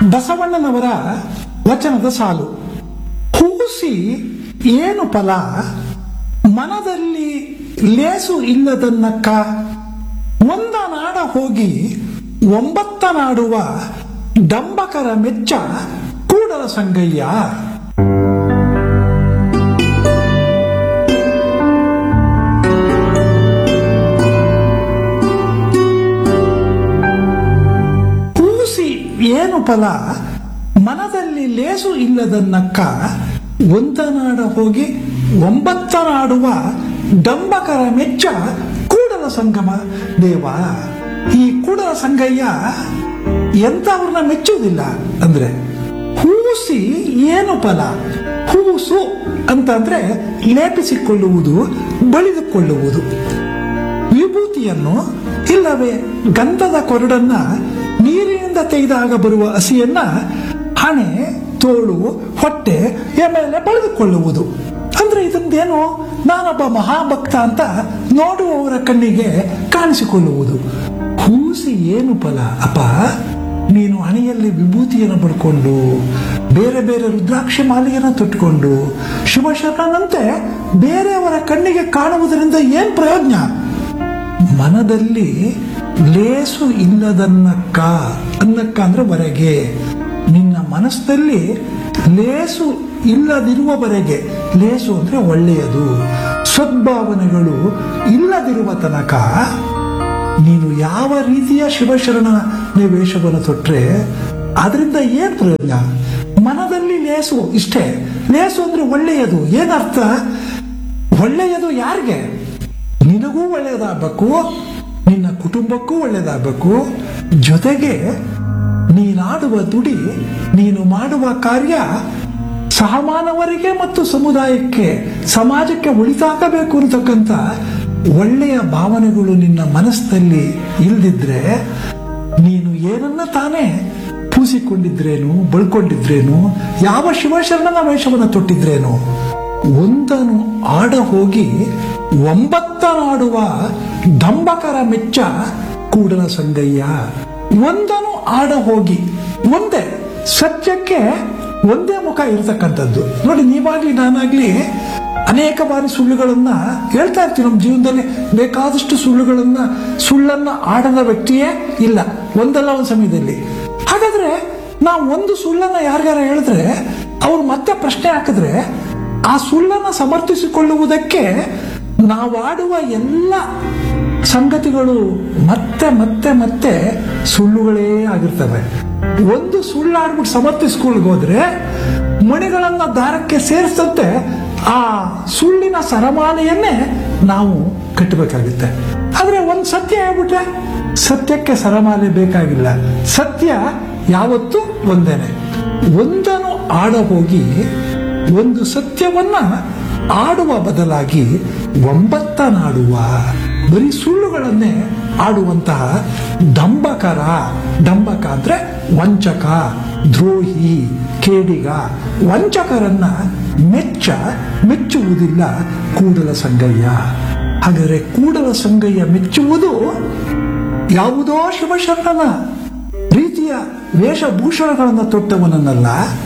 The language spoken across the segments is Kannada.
ಬಸವಣ್ಣನವರ ವಚನದ ಸಾಲು ಹೂಸಿ ಏನು ಫಲ ಮನದಲ್ಲಿ ಲೇಸು ಇಲ್ಲದನ್ನಕ್ಕ ಒಂದ ನಾಡ ಹೋಗಿ ಒಂಬತ್ತ ನಾಡುವ ಡಂಬಕರ ಮೆಚ್ಚ ಕೂಡಲ ಸಂಗಯ್ಯ ಕೂಸಿ ಏನು ಫಲ ಮನದಲ್ಲಿ ಲೇಸು ಇಲ್ಲದನ್ನಕ್ಕ ಒಂದನಾಡ ಹೋಗಿ ಒಂಬತ್ತನಾಡುವ ಡಂಬಕರ ಮೆಚ್ಚ ಕೂಡಲ ಸಂಗಮ ದೇವ ಈ ಕೂಡಲ ಸಂಗಯ್ಯ ಎಂತವ್ರನ್ನ ಮೆಚ್ಚುವುದಿಲ್ಲ ಅಂದ್ರೆ ಹೂಸಿ ಏನು ಫಲ ಹೂಸು ಅಂತಂದ್ರೆ ಲೇಪಿಸಿಕೊಳ್ಳುವುದು ಬಳಿದುಕೊಳ್ಳುವುದು ವಿಭೂತಿಯನ್ನು ಇಲ್ಲವೇ ಗಂಧದ ಕೊರಡನ್ನ ನೀರಿನಿಂದ ತೆಗೆದಾಗ ಬರುವ ಹಸಿಯನ್ನ ಹಣೆ ತೋಳು ಹೊಟ್ಟೆ ಮೇಲೆ ಬಳಿದುಕೊಳ್ಳುವುದು ಅಂದ್ರೆ ಇದೊಂದೇನು ನಾನೊಬ್ಬ ಮಹಾಭಕ್ತ ಅಂತ ನೋಡುವವರ ಕಣ್ಣಿಗೆ ಕಾಣಿಸಿಕೊಳ್ಳುವುದು ಹೂಸಿ ಏನು ಫಲ ಅಪ್ಪ ನೀನು ಹಣೆಯಲ್ಲಿ ವಿಭೂತಿಯನ್ನು ಪಡ್ಕೊಂಡು ಬೇರೆ ಬೇರೆ ರುದ್ರಾಕ್ಷಿ ಮಾಲೆಯನ್ನು ತೊಟ್ಟುಕೊಂಡು ಶಿವಶರಣನಂತೆ ಬೇರೆಯವರ ಕಣ್ಣಿಗೆ ಕಾಣುವುದರಿಂದ ಏನ್ ಪ್ರಯೋಜನ ಮನದಲ್ಲಿ ಲೇಸು ಇಲ್ಲದನ್ನಕ್ಕ ಅನ್ನಕ್ಕ ಅಂದ್ರೆ ವರೆಗೆ ನಿನ್ನ ಮನಸ್ಸಲ್ಲಿ ಲೇಸು ಇಲ್ಲದಿರುವವರೆಗೆ ಲೇಸು ಅಂದ್ರೆ ಒಳ್ಳೆಯದು ಸದ್ಭಾವನೆಗಳು ಇಲ್ಲದಿರುವ ತನಕ ನೀನು ಯಾವ ರೀತಿಯ ಶಿವಶರಣ ವೇಷವನ್ನು ತೊಟ್ರೆ ಅದರಿಂದ ಏನ್ ಪ್ರಯೋಜನ ಮನದಲ್ಲಿ ಲೇಸು ಇಷ್ಟೇ ಲೇಸು ಅಂದ್ರೆ ಒಳ್ಳೆಯದು ಏನರ್ಥ ಒಳ್ಳೆಯದು ಯಾರಿಗೆ ನಿನಗೂ ಒಳ್ಳೆಯದಾಗಬೇಕು ನಿನ್ನ ಕುಟುಂಬಕ್ಕೂ ಒಳ್ಳೆಯದಾಗಬೇಕು ಜೊತೆಗೆ ನೀನಾಡುವ ದುಡಿ ನೀನು ಮಾಡುವ ಕಾರ್ಯ ಸಹಮಾನವರಿಗೆ ಮತ್ತು ಸಮುದಾಯಕ್ಕೆ ಸಮಾಜಕ್ಕೆ ಉಳಿತಾಗಬೇಕು ಅಂತಕ್ಕಂಥ ಒಳ್ಳೆಯ ಭಾವನೆಗಳು ನಿನ್ನ ಮನಸ್ಸಲ್ಲಿ ಇಲ್ದಿದ್ರೆ ನೀನು ಏನನ್ನ ತಾನೇ ಪೂಸಿಕೊಂಡಿದ್ರೇನು ಬಳ್ಕೊಂಡಿದ್ರೇನು ಯಾವ ಶಿವಶರಣನ ವೇಷವನ್ನು ತೊಟ್ಟಿದ್ರೇನು ಒಂದನು ಆಡ ಹೋಗಿ ಒಂಬತ್ತನಾಡುವ ದಂಬಕರ ಮೆಚ್ಚ ಕೂಡಲ ಸಂಗಯ್ಯ ಒಂದನು ಆಡ ಹೋಗಿ ಒಂದೇ ಸತ್ಯಕ್ಕೆ ಒಂದೇ ಮುಖ ಇರತಕ್ಕಂಥದ್ದು ನೋಡಿ ನೀವಾಗ್ಲಿ ನಾನಾಗ್ಲಿ ಅನೇಕ ಬಾರಿ ಸುಳ್ಳುಗಳನ್ನ ಹೇಳ್ತಾ ಇರ್ತೀವಿ ನಮ್ಮ ಜೀವನದಲ್ಲಿ ಬೇಕಾದಷ್ಟು ಸುಳ್ಳುಗಳನ್ನ ಸುಳ್ಳನ್ನ ಆಡದ ವ್ಯಕ್ತಿಯೇ ಇಲ್ಲ ಒಂದಲ್ಲ ಒಂದು ಸಮಯದಲ್ಲಿ ಹಾಗಾದ್ರೆ ನಾವು ಒಂದು ಸುಳ್ಳನ್ನ ಯಾರಿಗಾರ ಹೇಳಿದ್ರೆ ಅವ್ರು ಮತ್ತೆ ಪ್ರಶ್ನೆ ಹಾಕಿದ್ರೆ ಆ ಸುಳ್ಳನ್ನ ಸಮರ್ಥಿಸಿಕೊಳ್ಳುವುದಕ್ಕೆ ನಾವಾಡುವ ಎಲ್ಲ ಸಂಗತಿಗಳು ಮತ್ತೆ ಮತ್ತೆ ಮತ್ತೆ ಸುಳ್ಳುಗಳೇ ಆಗಿರ್ತವೆ ಒಂದು ಸುಳ್ಳಾಡ್ಬಿಟ್ಟು ಸಮರ್ಥಿಸ್ಕೊಳ್ಗೋದ್ರೆ ಮಣಿಗಳನ್ನ ದಾರಕ್ಕೆ ಸೇರಿಸಂತೆ ಆ ಸುಳ್ಳಿನ ಸರಮಾಲೆಯನ್ನೇ ನಾವು ಕಟ್ಟಬೇಕಾಗುತ್ತೆ ಆದ್ರೆ ಒಂದು ಸತ್ಯ ಹೇಳ್ಬಿಟ್ರೆ ಸತ್ಯಕ್ಕೆ ಸರಮಾಲೆ ಬೇಕಾಗಿಲ್ಲ ಸತ್ಯ ಯಾವತ್ತೂ ಒಂದೇನೆ ಒಂದನ್ನು ಆಡ ಹೋಗಿ ಒಂದು ಸತ್ಯವನ್ನ ಆಡುವ ಬದಲಾಗಿ ಒಂಬತ್ತನಾಡುವ ಬರೀ ಸುಳ್ಳುಗಳನ್ನೇ ಆಡುವಂತಹ ದಂಬಕರ ದಂಬಕ ಅಂದ್ರೆ ವಂಚಕ ದ್ರೋಹಿ ಕೇಡಿಗ ವಂಚಕರನ್ನ ಮೆಚ್ಚ ಮೆಚ್ಚುವುದಿಲ್ಲ ಕೂಡಲ ಸಂಗಯ್ಯ ಹಾಗಾದರೆ ಕೂಡಲ ಸಂಗಯ್ಯ ಮೆಚ್ಚುವುದು ಯಾವುದೋ ಶಿವಶರಣನ ರೀತಿಯ ವೇಷಭೂಷಣಗಳನ್ನು ತೊಟ್ಟವನನ್ನಲ್ಲ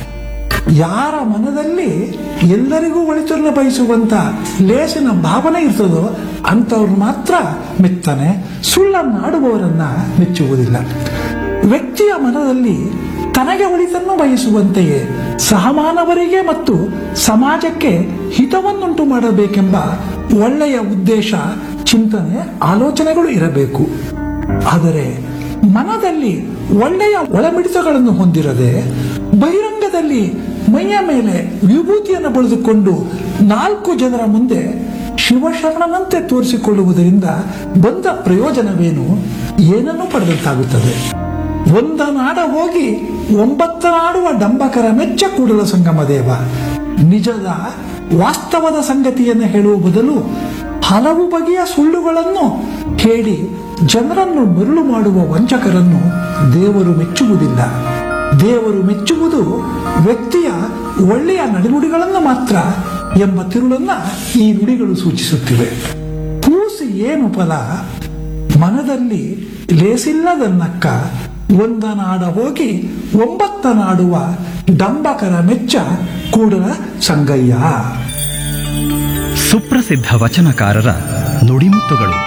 ಯಾರ ಮನದಲ್ಲಿ ಎಲ್ಲರಿಗೂ ಒಳಿತನ್ನು ಬಯಸುವಂತ ಲೇಸಿನ ಭಾವನೆ ಇರ್ತದೋ ಅಂತವ್ರು ಮಾತ್ರ ಮೆತ್ತಾನೆ ಸುಳ್ಳನ್ನಾಡುವವರನ್ನ ಮೆಚ್ಚುವುದಿಲ್ಲ ವ್ಯಕ್ತಿಯ ಮನದಲ್ಲಿ ತನಗೆ ಒಳಿತನ್ನು ಬಯಸುವಂತೆಯೇ ಸಹಮಾನವರಿಗೆ ಮತ್ತು ಸಮಾಜಕ್ಕೆ ಹಿತವನ್ನುಂಟು ಮಾಡಬೇಕೆಂಬ ಒಳ್ಳೆಯ ಉದ್ದೇಶ ಚಿಂತನೆ ಆಲೋಚನೆಗಳು ಇರಬೇಕು ಆದರೆ ಮನದಲ್ಲಿ ಒಳ್ಳೆಯ ಒಳಮಿಡಿತಗಳನ್ನು ಹೊಂದಿರದೆ ಬಹಿರಂಗದಲ್ಲಿ ಮೈಯ ಮೇಲೆ ವಿಭೂತಿಯನ್ನು ಬಳಿದುಕೊಂಡು ನಾಲ್ಕು ಜನರ ಮುಂದೆ ಶಿವಶರಣನಂತೆ ತೋರಿಸಿಕೊಳ್ಳುವುದರಿಂದ ಬಂದ ಪ್ರಯೋಜನವೇನು ಏನನ್ನು ಪಡೆದಂತಾಗುತ್ತದೆ ಒಂದ ನಾಡ ಹೋಗಿ ಒಂಬತ್ತನಾಡುವ ಡಂಬಕರ ಮೆಚ್ಚ ಕೂಡಲ ಸಂಗಮ ದೇವ ನಿಜದ ವಾಸ್ತವದ ಸಂಗತಿಯನ್ನು ಹೇಳುವ ಬದಲು ಹಲವು ಬಗೆಯ ಸುಳ್ಳುಗಳನ್ನು ಕೇಳಿ ಜನರನ್ನು ಮರುಳು ಮಾಡುವ ವಂಚಕರನ್ನು ದೇವರು ಮೆಚ್ಚುವುದಿಲ್ಲ ದೇವರು ಮೆಚ್ಚುವುದು ವ್ಯಕ್ತಿಯ ಒಳ್ಳೆಯ ನಡೆನುಡಿಗಳನ್ನು ಮಾತ್ರ ಎಂಬ ತಿರುಳನ್ನ ಈ ನುಡಿಗಳು ಸೂಚಿಸುತ್ತಿವೆ ಕೂಸಿ ಏನು ಫಲ ಮನದಲ್ಲಿ ಲೇಸಿಲ್ಲದನ್ನಕ್ಕ ಒಂದನಾಡ ಹೋಗಿ ಒಂಬತ್ತನಾಡುವ ಡಂಬಕರ ಮೆಚ್ಚ ಕೂಡಲ ಸಂಗಯ್ಯ ಸುಪ್ರಸಿದ್ಧ ವಚನಕಾರರ ನುಡಿಮುತ್ತುಗಳು